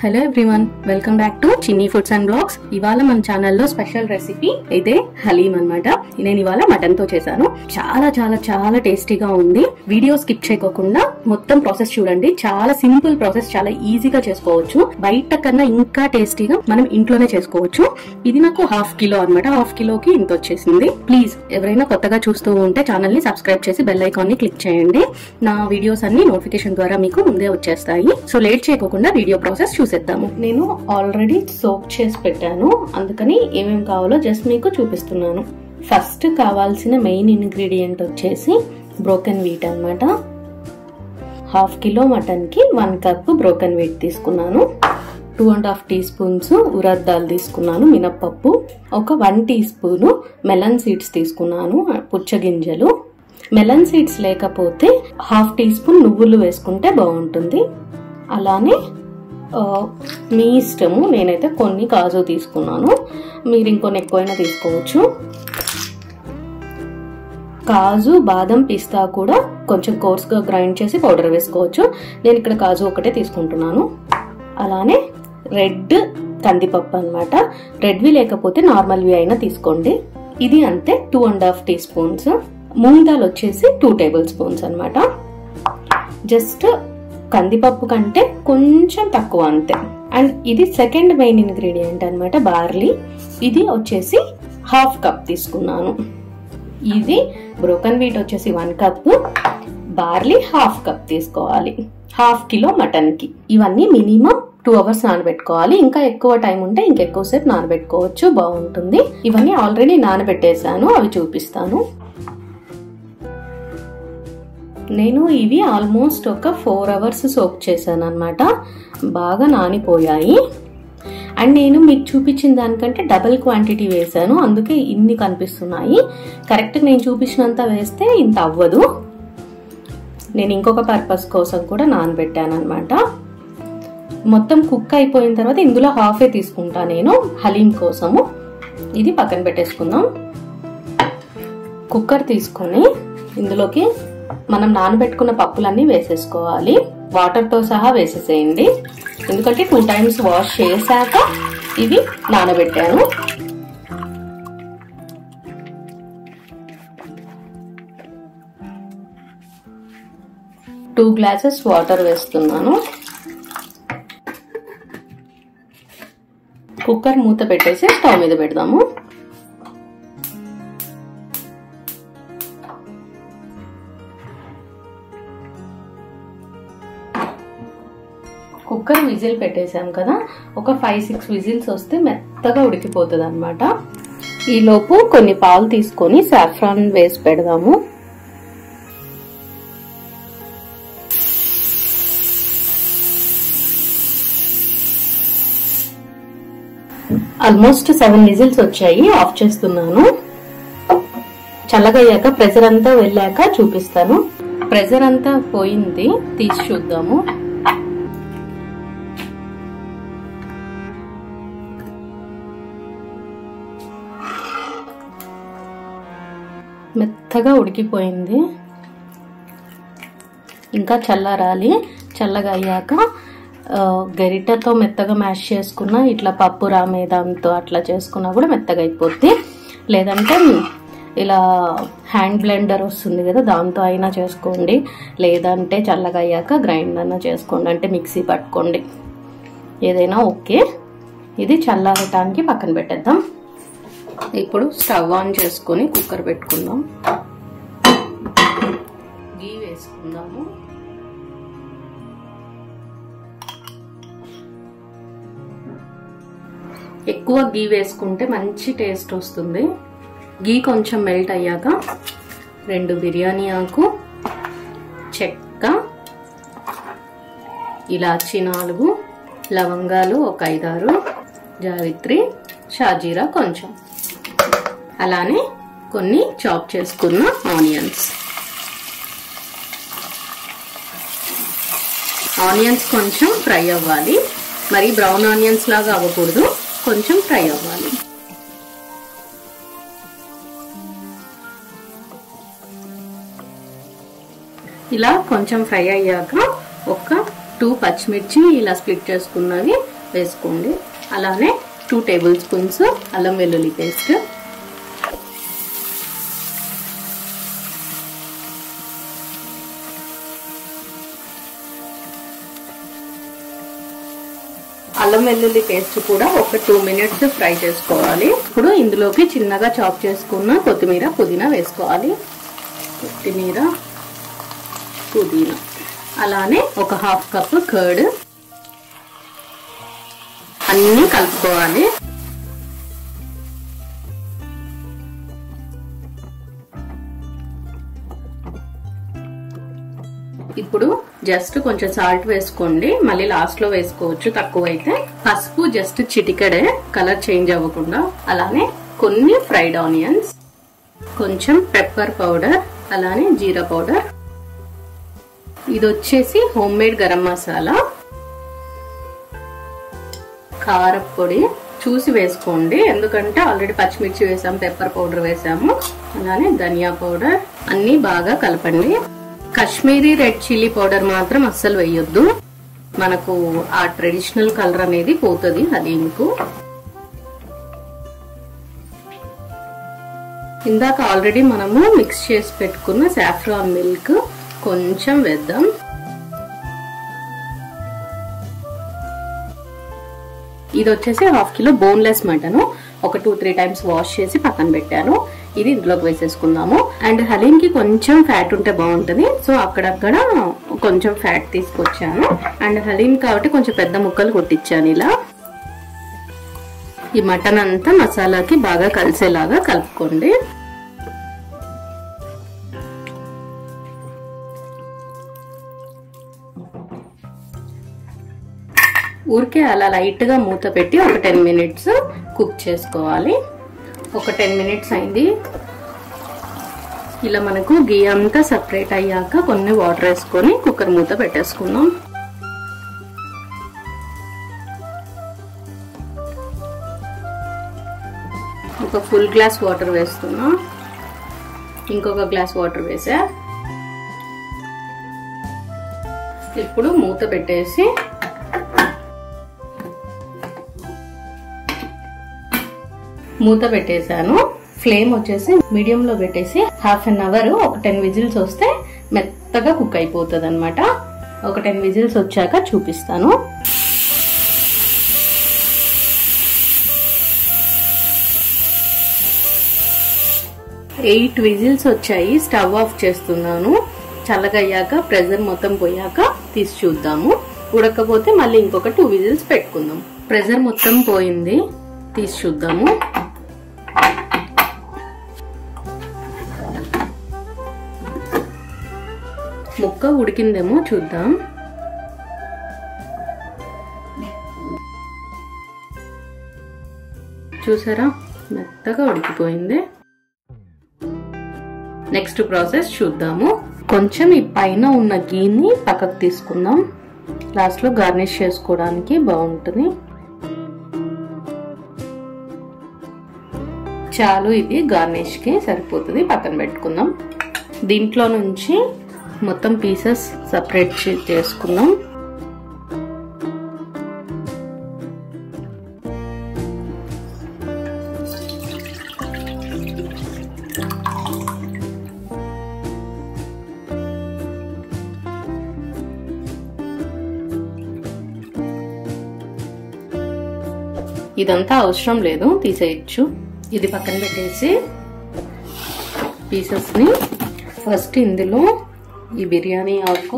hello everyone welcome back to Chinni foods and blogs ఇవాళ మన ఛానల్లో స్పెషల్ రెసిపీ అయితే హలీం అన్నమాట నేను ఇవాళ మటన్ తో చేశాను చాలా చాలా చాలా టేస్టీగా ఉంది వీడియో స్కిప్ చేయకోకుండా మొత్తం ప్రాసెస్ చూడండి చాలా సింపుల్ ప్రాసెస్ చాలా ఈజీగా చేసుకోవచ్చు బయట కన్నా ఇంకా టేస్టీగా మనం ఇంట్లోనే చేసుకోవచ్చు ఇది నాకు హాఫ్ కిలో అన్నమాట హాఫ్ కిలోకి ఇంత వచ్చేసింది ప్లీజ్ ఎవరైనా కొత్తగా చూస్తూ ఉంటే ఛానల్ ని సబ్స్క్రైబ్ చేసి బెల్ ఐకాన్ ని క్లిక్ చేయండి నా వీడియోస్ అన్ని నోటిఫికేషన్ ద్వారా మీకు ముందే వచ్చేస్తాయి సో లేట్ చేయకోకుండా వీడియో ప్రాసెస్ చూసేద్దాము నేను ఆల్రెడీ సోప్ చేసి పెట్టాను అందుకని ఏమేమి కావాలో జస్ట్ మీకు చూపిస్తున్నాను ఫస్ట్ కావాల్సిన మెయిన్ ఇంగ్రీడియంట్ వచ్చేసి బ్రోకెన్ వీట్ అన్నమాట హాఫ్ కిలో మటన్ కి వన్ కప్ బ్రోకెన్ వీట్ తీసుకున్నాను two and half teaspoons urad dal తీసుకున్నాను మినప్పప్పు ఒక one teaspoon melon seeds తీసుకున్నాను పుచ్చగింజలు మెలన్ సీడ్స్ లేకపోతే హాఫ్ టీ స్పూన్ నువ్వులు వేసుకుంటే బాగుంటుంది అలానే ఆ, మీ ఇష్టము నేనైతే కొన్ని కాజు తీసుకున్నాను మీరు ఇంకొన్ని ఎక్కువైనా తీసుకోవచ్చు కాజు బాదం పిస్తా కూడా కొంచెం కోర్స్గా గ్రైండ్ చేసి పౌడర్ వేసుకోవచ్చు నేను ఇక్కడ కాజు ఒకటే తీసుకుంటున్నాను అలానే రెడ్ కందిపప్పు అనమాట రెడ్వి లేకపోతే నార్మల్వి అయినా తీసుకోండి ఇది అంతే two and half teaspoons moong dal వచ్చేసి టూ టేబుల్ స్పూన్స్ అనమాట జస్ట్ కందిపప్పు కంటే కొంచెం తక్కువ అంతే అండ్ ఇది సెకండ్ మెయిన్ ఇంగ్రీడియంట్ అనమాట బార్లీ ఇది వచ్చేసి హాఫ్ కప్ తీసుకున్నాను ఇది బ్రోకన్ వీట్ వచ్చేసి one cup barley half cup తీసుకోవాలి హాఫ్ కిలో మటన్ కి ఇవన్నీ మినిమం టూ అవర్స్ నానబెట్టుకోవాలి ఇంకా ఎక్కువ టైం ఉంటే ఇంకెక్కువసేపు నానబెట్టుకోవచ్చు బాగుంటుంది ఇవన్నీ ఆల్రెడీ నానబెట్టేశాను అవి చూపిస్తాను నేను ఇవి ఆల్మోస్ట్ ఒక ఫోర్ అవర్స్ సోక్ చేశాను అనమాట బాగా నానిపోయాయి అండ్ నేను మీకు చూపించిన దానికంటే డబుల్ క్వాంటిటీ వేసాను అందుకే ఇన్ని కనిపిస్తున్నాయి కరెక్ట్ నేను చూపించినంత వేస్తే ఇంత అవ్వదు నేను ఇంకొక పర్పస్ కోసం కూడా నానబెట్టాను అనమాట మొత్తం కుక్ అయిపోయిన తర్వాత ఇందులో హాఫే తీసుకుంటా నేను హలీం కోసము ఇది పక్కన పెట్టేసుకుందాం కుక్కర్ తీసుకొని ఇందులోకి మనం నానబెట్టుకున్న పప్పులన్నీ వేసేసుకోవాలి వాటర్తో సహా వేసేసేయండి ఎందుకంటే టూ టైమ్స్ వాష్ చేశాక ఇవి నానబెట్టాను టూ గ్లాసెస్ వాటర్ వేస్తున్నాను కుక్కర్ మూత పెట్టేసి స్టవ్ మీద పెడదాము కుక్కర్ విజిల్ పెట్టేసాం కదా ఒక ఫైవ్ సిక్స్ విజిల్స్ వస్తే మెత్తగా ఉడికిపోతుంది అనమాట ఈలోపు కొన్ని పాలు తీసుకొని సాఫ్రాన్ వేసి పెడదాము ఆల్మోస్ట్ సెవెన్ విజిల్స్ వచ్చాయి ఆఫ్ చేస్తున్నాను చల్లగయ్యాక ప్రెజర్ అంతా వెళ్ళాక చూపిస్తాను ప్రెజర్ అంతా పోయింది తీసి చూద్దాము మెత్తగా ఉడికిపోయింది ఇంకా చల్లారాలి చల్లగా అయ్యాక గరిటతో మెత్తగా మ్యాష్ చేసుకున్న ఇట్లా పప్పు రామేదంతో అట్లా చేసుకున్నా కూడా మెత్తగా అయిపోద్ది లేదంటే ఇలా హ్యాండ్ బ్లెండర్ వస్తుంది కదా దాంతో అయినా చేసుకోండి లేదంటే చల్లగా అయ్యాక గ్రైండ్ అన్నా చేసుకోండి అంటే మిక్సీ పట్టుకోండి ఏదైనా ఓకే ఇది చల్లారటానికి పక్కన పెట్టేద్దాం ఇప్పుడు స్టవ్ ఆన్ చేసుకొని కుక్కర్ పెట్టుకుందాం గీ వేసుకుందాము ఎక్కువ గీ వేసుకుంటే మంచి టేస్ట్ వస్తుంది గీ కొంచెం మెల్ట్ అయ్యాక రెండు బిర్యానీ ఆకు చెక్క ఇలాచి నాలుగు లవంగాలు ఒక ఐదారు జావిత్రి షాజీరా కొంచెం అలానే కొన్ని చాప్ చేసుకున్న ఆనియన్స్ ఆనియన్స్ కొంచెం ఫ్రై అవ్వాలి మరి బ్రౌన్ ఆనియన్స్ లాగా అవ్వకూడదు కొంచెం ఫ్రై అవ్వాలి ఇలా కొంచెం ఫ్రై అయ్యాక ఒక టూ పచ్చిమిర్చి ఇలా స్ప్లిట్ చేసుకున్నవి వేసుకోండి అలానే టూ టేబుల్ స్పూన్స్ అల్లం వెల్లుల్లి పేస్ట్ అల్లం వెల్లుల్లి పేస్ట్ కూడా ఒక టూ మినిట్స్ ఫ్రై చేసుకోవాలి ఇప్పుడు ఇందులోకి చిన్నగా చాప్ చేసుకున్న కొత్తిమీర పుదీనా వేసుకోవాలి కొత్తిమీర పుదీనా అలానే ఒక హాఫ్ కప్ కర్డ్ అన్నీ కలుపుకోవాలి ఇప్పుడు జస్ట్ కొంచెం సాల్ట్ వేసుకోండి మళ్ళీ లాస్ట్ లో వేసుకోవచ్చు తక్కువైతే పసుపు జస్ట్ చిటికడే కలర్ చేంజ్ అవ్వకుండా అలానే కొన్ని ఫ్రైడ్ ఆనియన్స్ కొంచెం పెప్పర్ పౌడర్ అలానే జీరా పౌడర్ ఇది వచ్చేసి హోమ్ మేడ్ గరం మసాలా కారపొడి చూసి వేసుకోండి ఎందుకంటే ఆల్రెడీ పచ్చిమిర్చి వేసాము పెప్పర్ పౌడర్ వేసాము అలానే ధనియా పౌడర్ అన్ని బాగా కలపండి కాశ్మీరీ రెడ్ చిల్లీ పౌడర్ మాత్రం అస్సలు వేయొద్దు మనకు ఆ ట్రెడిషనల్ కలర్ అనేది పోతుంది హలీంకు ఇందాక ఆల్రెడీ మనము మిక్స్ చేసి పెట్టుకున్న సాఫ్రాన్ మిల్క్ కొంచెం వేద్దాం ఇది వచ్చేసి హాఫ్ కిలో బోన్లెస్ మటన్ ఒక టూ త్రీ టైమ్స్ వాష్ చేసి పక్కన పెట్టాను ఇది ఇందులోకి వేసేసుకుందాము అండ్ హలీం కి కొంచెం ఫ్యాట్ ఉంటే బాగుంటుంది సో అక్కడక్కడ కొంచెం ఫ్యాట్ తీసుకొచ్చాను అండ్ హలీం కాబట్టి కొంచెం పెద్ద ముక్కలు కొట్టించాను ఇలా ఈ మటన్ అంతా మసాలాకి బాగా కలిసేలాగా కలుపుకోండి ఊరికే అలా లైట్గా మూత పెట్టి ఒక టెన్ మినిట్స్ కుక్ చేసుకోవాలి ఒక టెన్ మినిట్స్ అయింది ఇలా మనకు గీ అంతా సపరేట్ అయ్యాక కొన్ని వాటర్ వేసుకొని కుక్కర్ మూత పెట్టేసుకుందాం ఒక ఫుల్ గ్లాస్ వాటర్ వేస్తున్నా ఇంకొక గ్లాస్ వాటర్ వేసా ఇప్పుడు మూత పెట్టేసి మూత పెట్టేశాను ఫ్లేమ్ వచ్చేసి మీడియం లో పెట్టేసి హాఫ్ అన్ అవర్ ఒక టెన్ విజిల్స్ వస్తే మెత్తగా కుక్ అయిపోతుంది అనమాట ఒక టెన్ విజిల్స్ వచ్చాక చూపిస్తాను ఎయిట్ విజిల్స్ వచ్చాయి స్టవ్ ఆఫ్ చేస్తున్నాను చల్లగయ్యాక ప్రెజర్ మొత్తం పోయాక తీసి చూద్దాము ఉడకపోతే మళ్ళీ ఇంకొక టూ విజిల్స్ పెట్టుకుందాం ప్రెజర్ మొత్తం పోయింది తీసి చూద్దాము ముక్క ఉడికిందేమో చూద్దాం చూసారా మెత్తగా ఉడికిపోయింది నెక్స్ట్ ప్రాసెస్ చూద్దాము కొంచెం ఈ పైన ఉన్న గీని పక్కకు తీసుకుందాం లాస్ట్ లో గార్నిష్ చేసుకోవడానికి బాగుంటుంది చాలు ఇది గార్నిష్ కి సరిపోతుంది పక్కన పెట్టుకుందాం దీంట్లో నుంచి మొత్తం పీసెస్ సపరేట్ చేసుకుందాం ఇదంతా అవసరం లేదు తీసేయచ్చు ఇది పక్కన పెట్టేసి పీసెస్ని ఫస్ట్ ఇందులో ఈ బిర్యానీ ఆకు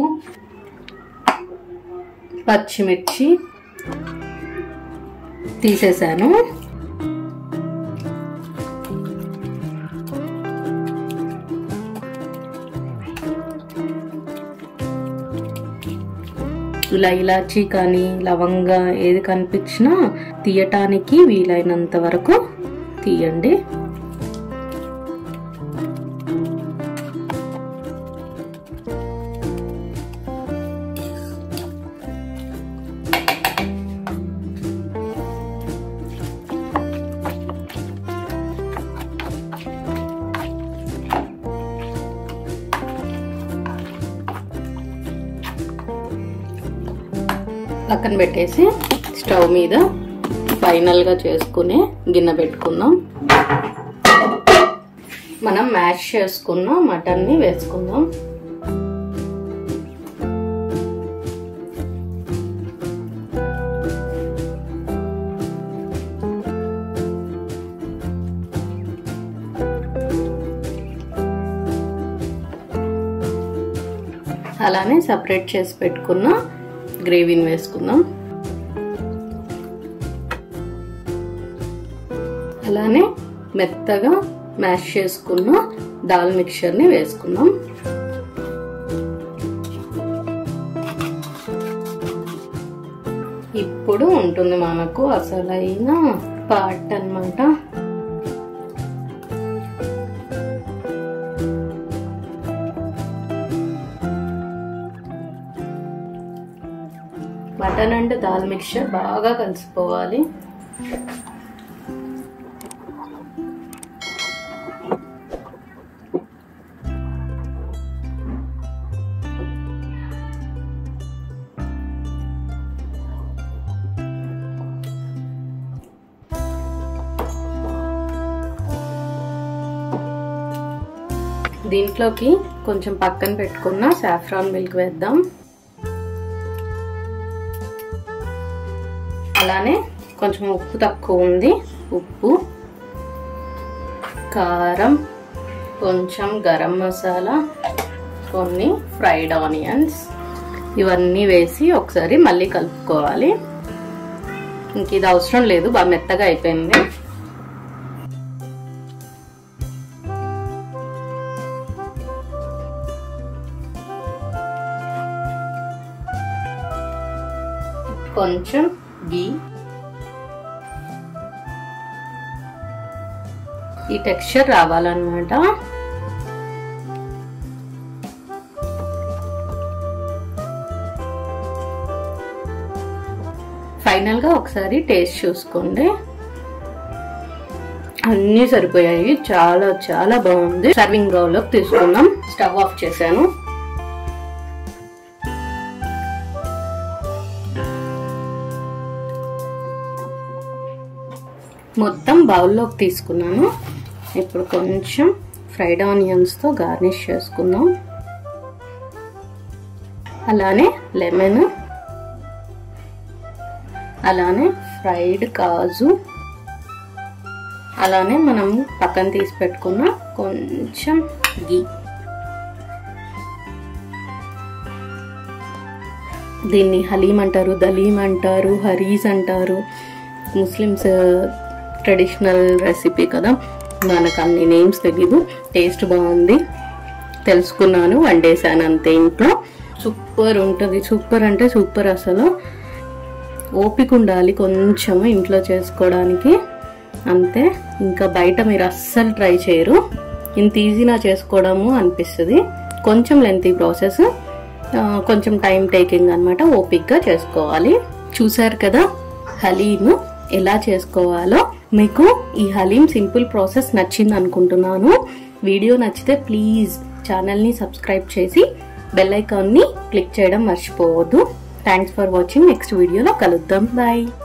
పచ్చిమిర్చి తీసేసాను ఇలా ఇలాచీ కానీ లవంగా ఏది కనిపించినా తీయటానికి వీలైనంత వరకు తీయండి పక్కన పెట్టేసి స్టవ్ మీద ఫైనల్గా చేసుకుని గిన్నె పెట్టుకుందాం మనం మ్యాష్ చేసుకున్న మటన్ని వేసుకుందాం అలానే సపరేట్ చేసి పెట్టుకున్న గ్రేవీని వేసుకుందాం అలానే మెత్తగా మ్యాష్ చేసుకున్న దాల్ మిక్చర్ని వేసుకుందాం ఇప్పుడు ఉంటుంది మనకు అసలైన పార్ట్ అనమాట మటన్ అండ్ దాల్ మిక్చర్ బాగా కలిసిపోవాలి దీంట్లోకి కొంచెం పక్కన పెట్టుకున్న సాఫ్రాన్ మిల్క్ వేద్దాం అలానే కొంచెం ఉప్పు తక్కువ ఉంది ఉప్పు కారం కొంచెం గరం మసాలా కొన్ని ఫ్రైడ్ ఆనియన్స్ ఇవన్నీ వేసి ఒకసారి మళ్ళీ కలుపుకోవాలి ఇంక ఇది అవసరం లేదు బాగా మెత్తగా అయిపోయింది కొంచెం గీ ఈ టెక్స్చర్ రావాలన్నమాట ఫైనల్ గా ఒకసారి టేస్ట్ చూసుకోండి అన్నీ సరిపోయాయి చాలా చాలా బాగుంది సర్వింగ్ బౌల్లోకి తీసుకుందాం స్టవ్ ఆఫ్ చేశాను మొత్తం బౌల్లోకి తీసుకున్నాను ఇప్పుడు కొంచెం ఫ్రైడ్ ఆనియన్స్తో గార్నిష్ చేసుకుందాం అలానే లెమన్ అలానే ఫ్రైడ్ కాజు అలానే మనం పక్కన తీసి పెట్టుకున్న కొంచెం గీ దీన్ని హలీం అంటారు దలీం అంటారు హరీస్ అంటారు ముస్లిమ్స్ ట్రెడిషనల్ రెసిపీ కదా మనకు అన్ని నేమ్స్ తెలీదు టేస్ట్ బాగుంది తెలుసుకున్నాను వండేసాను అంతే ఇంట్లో సూపర్ ఉంటుంది సూపర్ అంటే సూపర్ అసలు ఓపిక ఉండాలి కొంచెం ఇంట్లో చేసుకోవడానికి అంతే ఇంకా బయట మీరు అస్సలు ట్రై చేయరు ఇంత ఈజీనా చేసుకోవడము అనిపిస్తుంది కొంచెం లెంతీ ప్రాసెస్ కొంచెం టైం టేకింగ్ అనమాట ఓపిక్గా చేసుకోవాలి చూసారు కదా హలీము ఎలా చేసుకోవాలో మీకు ఈ హలీం సింపుల్ ప్రాసెస్ నచ్చింది అనుకుంటున్నాను వీడియో నచ్చితే ప్లీజ్ ఛానల్ని సబ్స్క్రైబ్ చేసి బెల్ ఐకాన్ని క్లిక్ చేయడం మర్చిపోవద్దు థ్యాంక్స్ ఫర్ వాచింగ్ నెక్స్ట్ వీడియోలో కలుద్దాం బాయ్